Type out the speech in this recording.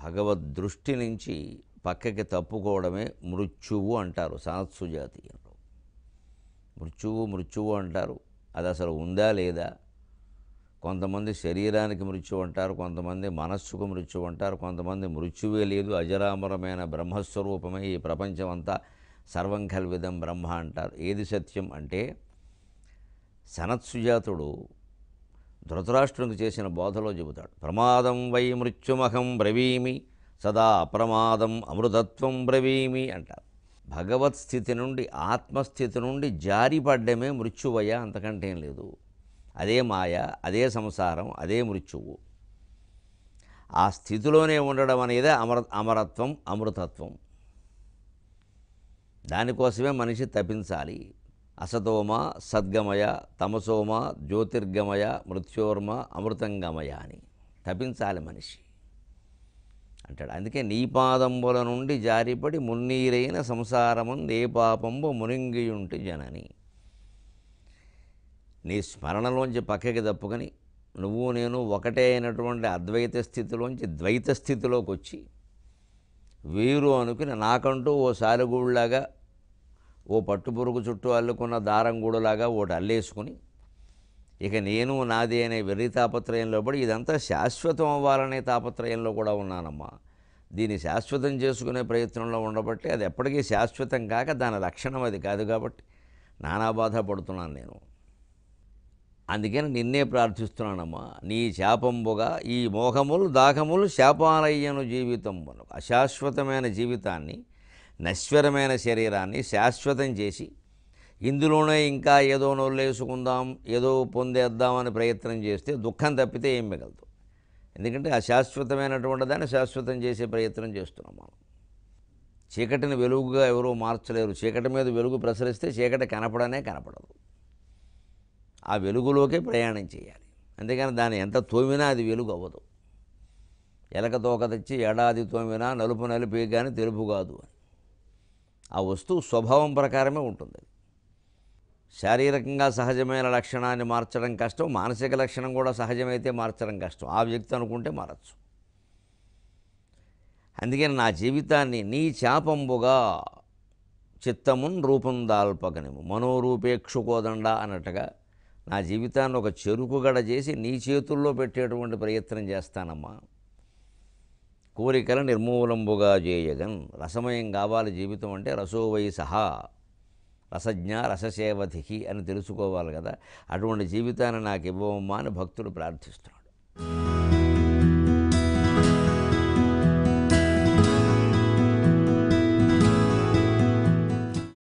భగవద్ దృష్టి నుంచి పక్కకి తప్పుకోవడమే మృత్యువు అంటారు సనత్సుజాతీయంలో మృత్యువు మృత్యువు అంటారు అది అసలు ఉందా లేదా కొంతమంది శరీరానికి మృత్యు అంటారు కొంతమంది మనస్సుకు మృత్యు అంటారు కొంతమంది మృత్యువే లేదు అజరామరమైన బ్రహ్మస్వరూపమే ఈ ప్రపంచం అంతా సర్వం కల్విదం బ్రహ్మ అంటారు ఏది సత్యం అంటే సనత్సుజాతుడు ధృతరాష్ట్రునికి చేసిన బోధలో చెబుతాడు ప్రమాదం వై మృత్యుమహం బ్రవీమి సదా అప్రమాదం అమృతత్వం బ్రవీమి అంటారు భగవత్ స్థితి నుండి ఆత్మస్థితి నుండి జారిపడ్డమే మృత్యువయ అంతకంటే ఏం లేదు అదే మాయ అదే సంసారం అదే మృత్యువు ఆ స్థితిలోనే ఉండడం అనేది అమర అమరత్వం అమృతత్వం దానికోసమే మనిషి తపించాలి అసతోమ సద్గమయ తమసోమ జ్యోతిర్గమయ మృత్యోర్మ అమృతంగమయ అని తపించాలి మనిషి అంటాడు అందుకే నీ పాదంబుల నుండి జారిపడి మున్నీరైన సంసారము నే పాపంబు మునింగియుంటి జనని నీ స్మరణలోంచి పక్కకి తప్పుకొని నువ్వు నేను ఒకటే అయినటువంటి అద్వైత స్థితిలోంచి ద్వైత స్థితిలోకి వచ్చి వేరు అనుకుని నాకంటూ ఓ సాలెగూడులాగా ఓ పట్టుపురుగు చుట్టూ అల్లుకున్న దారం గూడులాగా ఒకటి అల్లేసుకుని ఇక నేను నాది అనే వెర్రి తాపత్రయంలో పడి ఇదంతా శాశ్వతం అవ్వాలనే తాపత్రయంలో కూడా ఉన్నానమ్మా దీన్ని శాశ్వతం చేసుకునే ప్రయత్నంలో ఉండబట్టి అది ఎప్పటికీ శాశ్వతం కాక దాని లక్షణం అది కాదు కాబట్టి నానా బాధ పడుతున్నాను నేను అందుకని నిన్నే ప్రార్థిస్తున్నానమ్మా నీ శాపంబుగా ఈ మోహములు దాహములు శాపాలయ్యను జీవితం అశాశ్వతమైన జీవితాన్ని నశ్వరమైన శరీరాన్ని శాశ్వతం చేసి ఇందులోనే ఇంకా ఏదో నొల్లేసుకుందాం ఏదో పొందేద్దామని ప్రయత్నం చేస్తే దుఃఖం తప్పితే ఏం మిగలదు ఎందుకంటే అశాశ్వతమైనటువంటి దాన్ని శాశ్వతం చేసే ప్రయత్నం చేస్తున్నాం మనం చీకటిని వెలుగుగా ఎవరూ మార్చలేరు చీకటి మీద వెలుగు ప్రసరిస్తే చీకటి కనపడనే కనపడదు ఆ వెలుగులోకే ప్రయాణం చేయాలి అంతేగాని దాన్ని ఎంత తోమినా అది వెలుగు అవ్వదు ఎలక తోక తెచ్చి ఏడాది తోమినా నలుపు నలిపి కానీ తెలుపు కాదు అని ఆ వస్తువు స్వభావం ప్రకారమే ఉంటుంది అది శారీరకంగా సహజమైన లక్షణాన్ని మార్చడం కష్టం మానసిక లక్షణం కూడా సహజమైతే మార్చడం కష్టం ఆ వ్యక్తి అనుకుంటే మారచ్చు అందుకని నా జీవితాన్ని నీ చాపంబుగా చిత్తమున్ రూపం దాల్పకనిము మనోరూపేక్షుకోదండ అన్నట్టుగా నా జీవితాన్ని ఒక చెరుకుగడ చేసి నీ చేతుల్లో పెట్టేటువంటి ప్రయత్నం చేస్తానమ్మా కోరికల నిర్మూలంబుగా చేయగన్ రసమయం కావాలి జీవితం అంటే రసోవై సహా రసజ్ఞ రససేవతికి అని తెలుసుకోవాలి కదా అటువంటి జీవితాన్ని నాకు ఇవ్వమ్మా అని భక్తుడు ప్రార్థిస్తున్నాడు